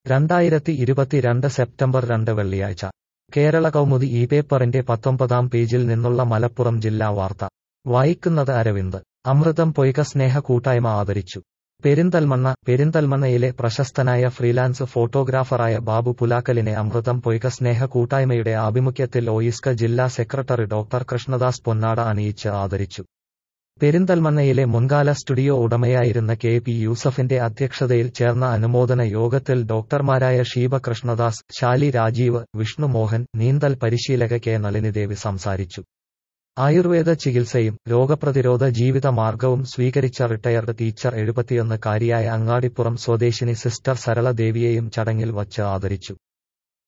രണ്ടായിരത്തി ഇരുപത്തിരണ്ട് സെപ്റ്റംബർ രണ്ട് വെള്ളിയാഴ്ച കേരള കൗമുദി ഈ പേപ്പറിന്റെ പത്തൊമ്പതാം പേജിൽ നിന്നുള്ള മലപ്പുറം ജില്ലാ വാർത്ത വായിക്കുന്നത് അരവിന്ദ് അമൃതം പൊയ്ക സ്നേഹ കൂട്ടായ്മ ആദരിച്ചു പെരിന്തൽമണ്ണ പെരിന്തൽമണ്ണയിലെ പ്രശസ്തനായ ഫ്രീലാൻസ് ഫോട്ടോഗ്രാഫറായ ബാബു പുലാക്കലിനെ അമൃതം പൊയ്ക സ്നേഹ കൂട്ടായ്മയുടെ ആഭിമുഖ്യത്തിൽ ഒയിസ്ക ജില്ലാ സെക്രട്ടറി ഡോക്ടർ കൃഷ്ണദാസ് പൊന്നാട അണിയിച്ച് ആദരിച്ചു പെരിന്തൽമണ്ണയിലെ മുൻകാല സ്റ്റുഡിയോ ഉടമയായിരുന്ന കെ പി യൂസഫിന്റെ അധ്യക്ഷതയിൽ ചേർന്ന അനുമോദന യോഗത്തിൽ ഡോക്ടർമാരായ ഷീബ കൃഷ്ണദാസ് ശാലി രാജീവ് വിഷ്ണു മോഹൻ നീന്തൽ പരിശീലക കെ നളിനിദേവി സംസാരിച്ചു ആയുർവേദ ചികിത്സയും രോഗപ്രതിരോധ ജീവിത മാർഗവും സ്വീകരിച്ച റിട്ടയർഡ് ടീച്ചർ എഴുപത്തിയൊന്ന് കാരിയായ അങ്ങാടിപ്പുറം സ്വദേശിനി സിസ്റ്റർ സരള ദേവിയെയും ചടങ്ങിൽ വച്ച് ആദരിച്ചു